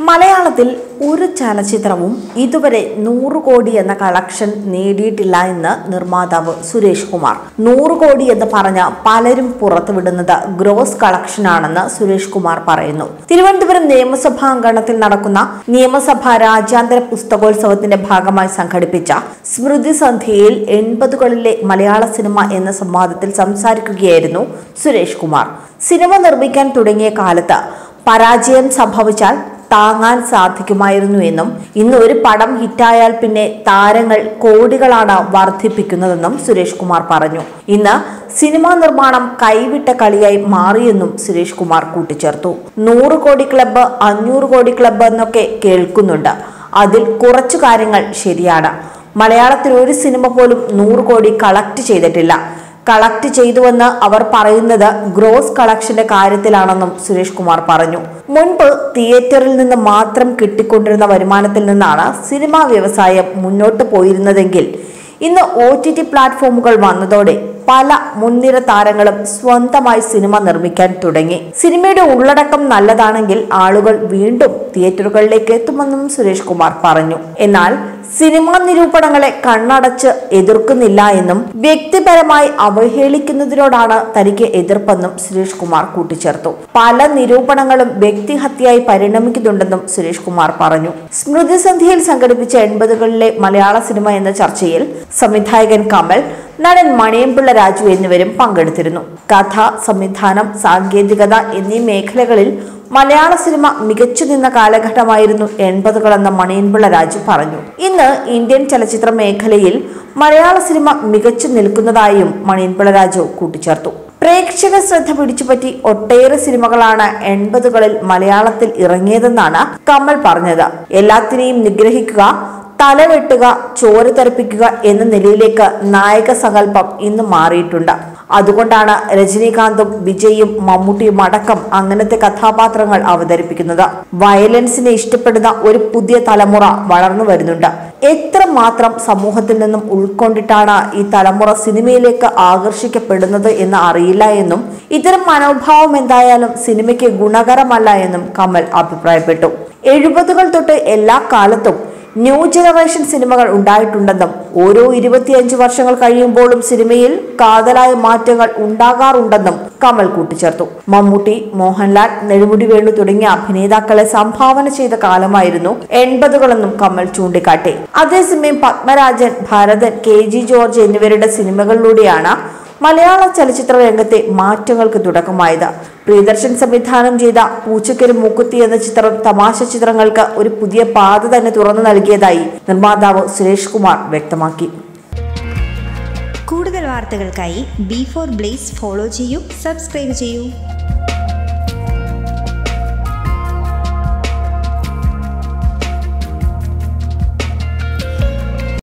മലയാളത്തിൽ ഒരു ചലച്ചിത്രവും ഇതുവരെ നൂറ് കോടി എന്ന കളക്ഷൻ നേടിയിട്ടില്ല എന്ന് നിർമ്മാതാവ് സുരേഷ് കുമാർ നൂറ് കോടി എന്ന് പറഞ്ഞ പലരും പുറത്തുവിടുന്നത് ഗ്രോസ് കളക്ഷൻ ആണെന്ന് സുരേഷ് കുമാർ പറയുന്നു തിരുവനന്തപുരം നിയമസഭാ അങ്കണത്തിൽ നടക്കുന്ന നിയമസഭാ രാജ്യാന്തര പുസ്തകോത്സവത്തിന്റെ ഭാഗമായി സംഘടിപ്പിച്ച സ്മൃതി സന്ധ്യയിൽ എൺപതുകളിലെ മലയാള സിനിമ എന്ന സംവാദത്തിൽ സംസാരിക്കുകയായിരുന്നു സുരേഷ് കുമാർ സിനിമ നിർമ്മിക്കാൻ തുടങ്ങിയ കാലത്ത് പരാജയം സംഭവിച്ചാൽ താങ്ങാൻ സാധിക്കുമായിരുന്നു എന്നും ഇന്ന് ഒരു പടം ഹിറ്റായാൽ പിന്നെ താരങ്ങൾ കോടികളാണ് വർദ്ധിപ്പിക്കുന്നതെന്നും സുരേഷ് കുമാർ പറഞ്ഞു ഇന്ന് സിനിമാ നിർമ്മാണം കൈവിട്ട കളിയായി മാറിയെന്നും സുരേഷ് കുമാർ കൂട്ടിച്ചേർത്തു നൂറ് കോടി ക്ലബ്ബ് അഞ്ഞൂറ് കോടി ക്ലബ്ബ് എന്നൊക്കെ കേൾക്കുന്നുണ്ട് അതിൽ കുറച്ചു കാര്യങ്ങൾ ശരിയാണ് മലയാളത്തിൽ ഒരു സിനിമ പോലും നൂറ് കോടി കളക്ട് ചെയ്തിട്ടില്ല കളക്ട് ചെയ്തുവെന്ന് അവർ പറയുന്നത് ഗ്രോസ് കളക്ഷന്റെ കാര്യത്തിലാണെന്നും സുരേഷ് കുമാർ പറഞ്ഞു മുൻപ് തിയേറ്ററിൽ നിന്ന് മാത്രം കിട്ടിക്കൊണ്ടിരുന്ന വരുമാനത്തിൽ നിന്നാണ് സിനിമാ വ്യവസായം മുന്നോട്ട് പോയിരുന്നതെങ്കിൽ ഇന്ന് ഒ ടി ടി പ്ലാറ്റ്ഫോമുകൾ വന്നതോടെ പല മുൻനിര താരങ്ങളും സ്വന്തമായി സിനിമ നിർമ്മിക്കാൻ തുടങ്ങി സിനിമയുടെ ഉള്ളടക്കം നല്ലതാണെങ്കിൽ ആളുകൾ വീണ്ടും തിയേറ്ററുകളിലേക്ക് എത്തുമെന്നും സുരേഷ് കുമാർ പറഞ്ഞു എന്നാൽ സിനിമാ നിരൂപണങ്ങളെ കണ്ണടച്ച് എതിർക്കുന്നില്ല എന്നും വ്യക്തിപരമായി അവഹേളിക്കുന്നതിനോടാണ് തനിക്ക് എതിർപ്പെന്നും സുരേഷ് കുമാർ കൂട്ടിച്ചേർത്തു പല നിരൂപണങ്ങളും വ്യക്തിഹത്യയായി പരിണമിക്കുന്നുണ്ടെന്നും സുരേഷ് കുമാർ പറഞ്ഞു സ്മൃതി സന്ധ്യയിൽ സംഘടിപ്പിച്ച എൺപതുകളിലെ മലയാള സിനിമ എന്ന ചർച്ചയിൽ സംവിധായകൻ കമൽ നടൻ മണിയമ്പിള്ള രാജു എന്നിവരും പങ്കെടുത്തിരുന്നു കഥ സംവിധാനം സാങ്കേതികത എന്നീ മേഖലകളിൽ മലയാള സിനിമ മികച്ചു നിന്ന കാലഘട്ടമായിരുന്നു എൺപതുകളെന്ന് മണിയൻപിള്ള രാജു പറഞ്ഞു ഇന്ന് ഇന്ത്യൻ ചലച്ചിത്ര മേഖലയിൽ മലയാള സിനിമ മികച്ചു നിൽക്കുന്നതായും മണിയൻപിള്ള രാജു കൂട്ടിച്ചേർത്തു പ്രേക്ഷക ശ്രദ്ധ പിടിച്ചുപറ്റി ഒട്ടേറെ സിനിമകളാണ് എൺപതുകളിൽ മലയാളത്തിൽ ഇറങ്ങിയതെന്നാണ് കമൽ പറഞ്ഞത് എല്ലാത്തിനെയും നിഗ്രഹിക്കുക തലവെട്ടുക ചോര തെറിപ്പിക്കുക എന്ന നിലയിലേക്ക് നായക സങ്കല്പം ഇന്ന് മാറിയിട്ടുണ്ട് അതുകൊണ്ടാണ് രജനീകാന്തും വിജയും മമ്മൂട്ടിയും അടക്കം അങ്ങനത്തെ കഥാപാത്രങ്ങൾ അവതരിപ്പിക്കുന്നത് വയലൻസിനെ ഇഷ്ടപ്പെടുന്ന ഒരു പുതിയ തലമുറ വളർന്നു വരുന്നുണ്ട് എത്രമാത്രം സമൂഹത്തിൽ നിന്നും ഉൾക്കൊണ്ടിട്ടാണ് ഈ തലമുറ സിനിമയിലേക്ക് ആകർഷിക്കപ്പെടുന്നത് എന്ന് അറിയില്ല എന്നും ഇത്തരം മനോഭാവം എന്തായാലും സിനിമയ്ക്ക് ഗുണകരമല്ല എന്നും കമൽ അഭിപ്രായപ്പെട്ടു എഴുപതുകൾ തൊട്ട് എല്ലാ കാലത്തും ന്യൂ ജനറേഷൻ സിനിമകൾ ഉണ്ടായിട്ടുണ്ടെന്നും ഓരോ ഇരുപത്തിയഞ്ച് വർഷങ്ങൾ കഴിയുമ്പോഴും സിനിമയിൽ കാതലായ മാറ്റങ്ങൾ ഉണ്ടാകാറുണ്ടെന്നും കമൽ കൂട്ടിച്ചേർത്തു മമ്മൂട്ടി മോഹൻലാൽ നെടുമുടി വേണു തുടങ്ങിയ അഭിനേതാക്കളെ സംഭാവന ചെയ്ത കാലമായിരുന്നു എൺപതുകളെന്നും കമൽ ചൂണ്ടിക്കാട്ടി അതേസമയം Padmarajan Bharathan K G George എന്നിവരുടെ സിനിമകളിലൂടെയാണ് മലയാള ചലച്ചിത്ര രംഗത്തെ മാറ്റങ്ങൾക്ക് തുടക്കമായത് പ്രിയദർശൻ സംവിധാനം ചെയ്ത പൂച്ചക്കരും മൂക്കുത്തി എന്ന ചിത്രം തമാശ ചിത്രങ്ങൾക്ക് ഒരു പുതിയ പാത തന്നെ തുറന്നു നൽകിയതായി നിർമ്മാതാവ് സുരേഷ് കുമാർ വ്യക്തമാക്കി കൂടുതൽ വാർത്തകൾക്കായി ബി ഫോർ ബ്ലേസ് ഫോളോ ചെയ്യൂ സബ്സ്ക്രൈബ് ചെയ്യൂ